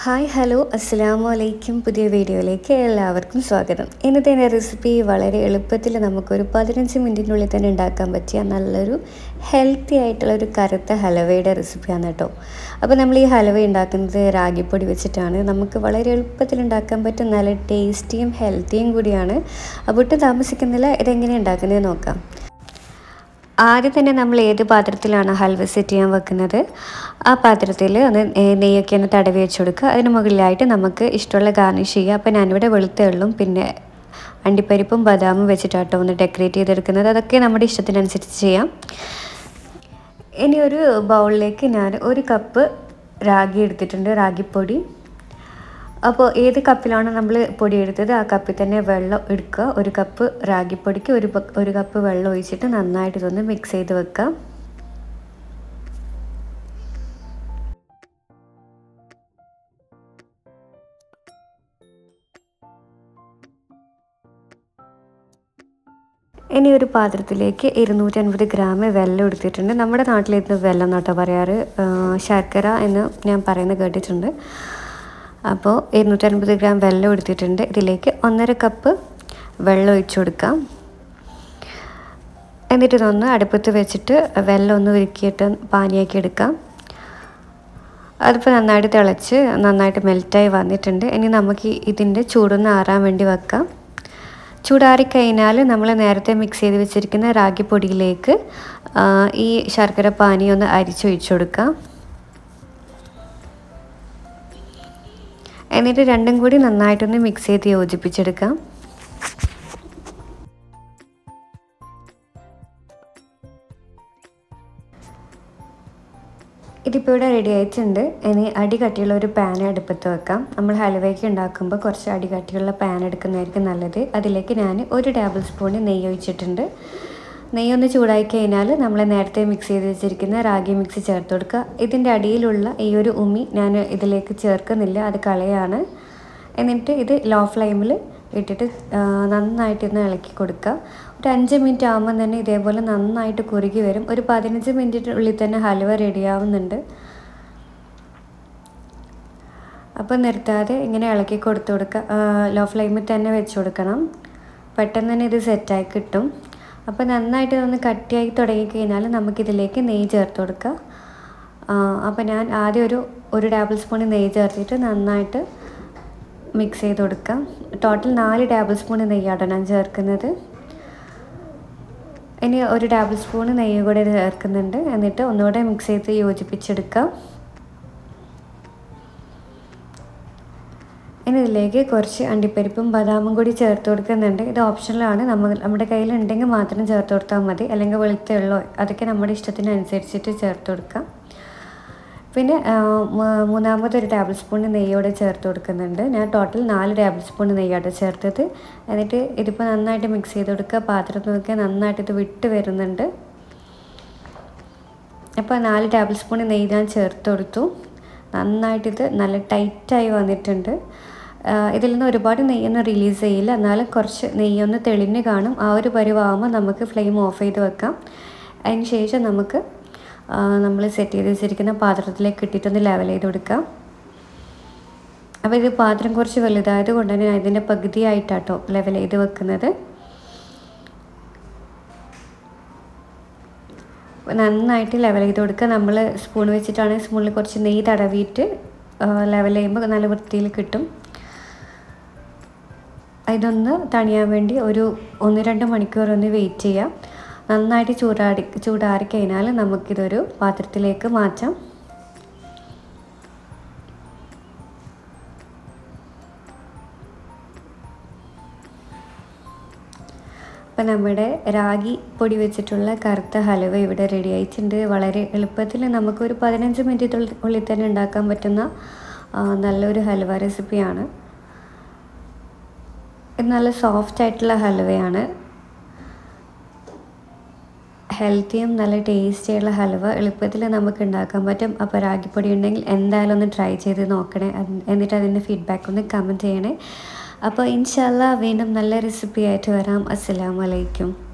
hi hello അസ്സാം വലൈക്കും പുതിയ വീഡിയോയിലേക്ക് എല്ലാവർക്കും സ്വാഗതം ഇന്നത്തെ എൻ്റെ റെസിപ്പി വളരെ എളുപ്പത്തിൽ നമുക്കൊരു പതിനഞ്ച് മിനിറ്റിനുള്ളിൽ തന്നെ ഉണ്ടാക്കാൻ പറ്റിയ നല്ലൊരു ഹെൽത്തി ആയിട്ടുള്ള ഒരു കറുത്ത ഹലവയുടെ റെസിപ്പിയാണ് കേട്ടോ അപ്പോൾ നമ്മൾ ഈ ഹലവ ഉണ്ടാക്കുന്നത് രാഗിപ്പൊടി വെച്ചിട്ടാണ് നമുക്ക് വളരെ എളുപ്പത്തിൽ ഉണ്ടാക്കാൻ പറ്റും നല്ല ടേസ്റ്റിയും ഹെൽത്തിയും കൂടിയാണ് അപ്പോൾ ഒട്ടും താമസിക്കുന്നില്ല ഇതെങ്ങനെ ഉണ്ടാക്കുന്നത് നോക്കാം ആദ്യം തന്നെ നമ്മൾ ഏത് പാത്രത്തിലാണ് ഹൽവ സെറ്റ് ചെയ്യാൻ വെക്കുന്നത് ആ പാത്രത്തിൽ ഒന്ന് നെയ്യൊക്കെ ഒന്ന് തടവി വെച്ച് കൊടുക്കുക അതിന് മുകളിലായിട്ട് നമുക്ക് ഇഷ്ടമുള്ള ഗാർണിഷ് ചെയ്യുക അപ്പോൾ ഞാനിവിടെ വെളുത്ത എള്ളും പിന്നെ അണ്ടിപ്പരിപ്പും ബദാമും വെച്ചിട്ടാട്ടോ ഒന്ന് ഡെക്കറേറ്റ് ചെയ്തെടുക്കുന്നത് അതൊക്കെ നമ്മുടെ ഇഷ്ടത്തിനനുസരിച്ച് ചെയ്യാം ഇനി ഒരു ബൗളിലേക്ക് ഞാൻ ഒരു കപ്പ് റാഗി എടുത്തിട്ടുണ്ട് റാഗിപ്പൊടി അപ്പോൾ ഏത് കപ്പിലാണോ നമ്മൾ പൊടി എടുത്തത് ആ കപ്പിൽ തന്നെ വെള്ളം എടുക്കുക ഒരു കപ്പ് റാഗിപ്പൊടിക്ക് ഒരു ഒരു കപ്പ് വെള്ളം ഒഴിച്ചിട്ട് നന്നായിട്ട് ഇതൊന്ന് മിക്സ് ചെയ്ത് വെക്കുക ഇനി ഒരു പാത്രത്തിലേക്ക് ഇരുന്നൂറ്റൻപത് ഗ്രാം വെള്ളം എടുത്തിട്ടുണ്ട് നമ്മുടെ നാട്ടിലിരുന്ന് വെള്ളം എന്നാട്ടോ പറയാറ് ശർക്കര എന്ന് ഞാൻ പറയുന്നത് കേട്ടിട്ടുണ്ട് അപ്പോൾ ഇരുന്നൂറ്റൻപത് ഗ്രാം വെള്ളം എടുത്തിട്ടുണ്ട് ഇതിലേക്ക് ഒന്നര കപ്പ് വെള്ളം ഒഴിച്ചു കൊടുക്കാം എന്നിട്ട് ഇതൊന്ന് അടുപ്പത്ത് വെച്ചിട്ട് വെള്ളം ഒന്ന് ഉരുക്കിയിട്ട് പാനിയാക്കി എടുക്കാം അതിപ്പോൾ നന്നായിട്ട് തിളച്ച് നന്നായിട്ട് മെൽറ്റായി വന്നിട്ടുണ്ട് ഇനി നമുക്ക് ഇതിൻ്റെ ചൂടൊന്ന് ആറാൻ വേണ്ടി വെക്കാം ചൂടാറിക്കഴിഞ്ഞാൽ നമ്മൾ നേരത്തെ മിക്സ് ചെയ്ത് വെച്ചിരിക്കുന്ന റാഗിപ്പൊടിയിലേക്ക് ഈ ശർക്കര പാനി ഒന്ന് അരിച്ചൊഴിച്ചു കൊടുക്കാം എന്നിട്ട് രണ്ടും കൂടി നന്നായിട്ടൊന്ന് മിക്സ് ചെയ്ത് യോജിപ്പിച്ചെടുക്കാം ഇതിപ്പോൾ ഇവിടെ റെഡി ആയിട്ടുണ്ട് ഇനി അടി കട്ടിയുള്ള ഒരു പാൻ അടുപ്പത്ത് വെക്കാം നമ്മൾ ഹലുവയ്ക്ക് ഉണ്ടാക്കുമ്പോൾ കുറച്ച് അടി കട്ടിയുള്ള പാൻ എടുക്കുന്നതായിരിക്കും നല്ലത് അതിലേക്ക് ഞാൻ ഒരു ടേബിൾ സ്പൂൺ നെയ്യ് ഒഴിച്ചിട്ടുണ്ട് നെയ്യൊന്ന് ചൂടായി കഴിഞ്ഞാൽ നമ്മൾ നേരത്തെ മിക്സ് ചെയ്ത് വെച്ചിരിക്കുന്ന റാഗി മിക്സ് ചേർത്ത് കൊടുക്കുക ഇതിൻ്റെ അടിയിലുള്ള ഈ ഒരു ഉമി ഞാൻ ഇതിലേക്ക് ചേർക്കുന്നില്ല അത് കളയാണ് എന്നിട്ട് ഇത് ലോ ഫ്ലെയിമിൽ ഇട്ടിട്ട് നന്നായിട്ട് ഇന്ന് ഇളക്കി കൊടുക്കുക ഒരു അഞ്ച് മിനിറ്റ് ആകുമ്പോൾ തന്നെ ഇതേപോലെ നന്നായിട്ട് കുറുകി വരും ഒരു പതിനഞ്ച് മിനിറ്റിനുള്ളിൽ തന്നെ ഹലുവ റെഡിയാവുന്നുണ്ട് അപ്പോൾ നിർത്താതെ ഇങ്ങനെ ഇളക്കി കൊടുത്തു കൊടുക്കുക ലോ ഫ്ലെയിമിൽ തന്നെ വെച്ച് കൊടുക്കണം പെട്ടെന്ന് തന്നെ ഇത് സെറ്റായി കിട്ടും അപ്പോൾ നന്നായിട്ട് ഒന്ന് കട്ടിയായി തുടങ്ങിക്കഴിഞ്ഞാൽ നമുക്കിതിലേക്ക് നെയ്യ് ചേർത്ത് കൊടുക്കുക അപ്പോൾ ഞാൻ ആദ്യം ഒരു ഒരു ടേബിൾ സ്പൂൺ നെയ്യ് ചേർത്തിട്ട് നന്നായിട്ട് മിക്സ് ചെയ്ത് കൊടുക്കാം ടോട്ടൽ നാല് ടേബിൾ സ്പൂൺ നെയ്യാണ് ഞാൻ ചേർക്കുന്നത് ഇനി ഒരു ടേബിൾ സ്പൂൺ നെയ്യ് കൂടെ ചേർക്കുന്നുണ്ട് എന്നിട്ട് ഒന്നുകൂടെ മിക്സ് ചെയ്ത് യോജിപ്പിച്ചെടുക്കാം ഇനി ഇതിലേക്ക് കുറച്ച് അണ്ടിപ്പരിപ്പും ബദാമും കൂടി ചേർത്ത് കൊടുക്കുന്നുണ്ട് ഇത് ഓപ്ഷനിലാണ് നമ്മൾ നമ്മുടെ കയ്യിൽ ഉണ്ടെങ്കിൽ മാത്രം ചേർത്ത് കൊടുത്താൽ മതി അല്ലെങ്കിൽ വെളുത്തുള്ളോ അതൊക്കെ നമ്മുടെ ഇഷ്ടത്തിനനുസരിച്ചിട്ട് ചേർത്ത് കൊടുക്കാം പിന്നെ മൂന്നാമതൊരു ടേബിൾ സ്പൂൺ നെയ്യോടെ ചേർത്ത് കൊടുക്കുന്നുണ്ട് ഞാൻ ടോട്ടൽ നാല് ടേബിൾ സ്പൂൺ നെയ്യോടെ ചേർത്തത് എന്നിട്ട് ഇതിപ്പോൾ നന്നായിട്ട് മിക്സ് ചെയ്ത് കൊടുക്കുക പാത്രത്തിൽ നോക്കിയാൽ നന്നായിട്ട് ഇത് വിട്ട് വരുന്നുണ്ട് അപ്പോൾ നാല് ടേബിൾ സ്പൂൺ നെയ്യ് ഞാൻ ചേർത്ത് കൊടുത്തു നന്നായിട്ടിത് നല്ല ടൈറ്റായി വന്നിട്ടുണ്ട് ഇതിൽ നിന്ന് ഒരുപാട് നെയ്യൊന്നും റിലീസ് ചെയ്യില്ല എന്നാലും കുറച്ച് നെയ്യൊന്ന് തെളിഞ്ഞ് കാണും ആ ഒരു പരുവാകുമ്പോൾ നമുക്ക് ഫ്ലെയിം ഓഫ് ചെയ്ത് വെക്കാം അതിന് ശേഷം നമുക്ക് നമ്മൾ സെറ്റ് ചെയ്ത് വെച്ചിരിക്കുന്ന പാത്രത്തിലേക്ക് ഇട്ടിട്ടൊന്ന് ലെവൽ ചെയ്ത് കൊടുക്കാം അപ്പോൾ ഇത് പാത്രം കുറച്ച് വലുതായത് കൊണ്ട് തന്നെ ഞാൻ ഇതിൻ്റെ പകുതിയായിട്ടാട്ടോ ലെവൽ ചെയ്ത് വെക്കുന്നത് നന്നായിട്ട് ലെവൽ ചെയ്ത് കൊടുക്കുക നമ്മൾ സ്പൂൺ വെച്ചിട്ടാണ് സ്പൂണിൽ കുറച്ച് നെയ്യ് തടവിയിട്ട് ലെവൽ ചെയ്യുമ്പോൾ നല്ല വൃത്തിയിൽ കിട്ടും ഇതൊന്ന് തണിയാൻ വേണ്ടി ഒരു ഒന്ന് രണ്ട് മണിക്കൂർ ഒന്ന് വെയിറ്റ് ചെയ്യാം നന്നായിട്ട് ചൂടാടി ചൂടാറി കഴിഞ്ഞാൽ നമുക്കിതൊരു പാത്രത്തിലേക്ക് മാറ്റാം അപ്പം നമ്മുടെ രാഗി പൊടി വെച്ചിട്ടുള്ള കറുത്ത ഹലുവ ഇവിടെ റെഡി ആയിട്ടുണ്ട് വളരെ എളുപ്പത്തിൽ നമുക്കൊരു പതിനഞ്ച് മിനിറ്റ് ഉള്ളിൽ തന്നെ ഉണ്ടാക്കാൻ പറ്റുന്ന നല്ലൊരു ഹലുവ റെസിപ്പിയാണ് ഇത് നല്ല സോഫ്റ്റ് ആയിട്ടുള്ള ഹലുവയാണ് ഹെൽത്തിയും നല്ല ടേസ്റ്റി ആയിട്ടുള്ള ഹലുവ എളുപ്പത്തിൽ നമുക്ക് ഉണ്ടാക്കാൻ പറ്റും അപ്പോൾ രാഗിപ്പൊടി ഉണ്ടെങ്കിൽ എന്തായാലും ഒന്ന് ട്രൈ ചെയ്ത് നോക്കണേ എന്നിട്ട് അതിൻ്റെ ഫീഡ്ബാക്ക് ഒന്ന് കമൻറ്റ് ചെയ്യണേ അപ്പോൾ ഇൻഷാല്ല വീണ്ടും നല്ല റെസിപ്പി ആയിട്ട് വരാം അസ്സലാമലൈക്കും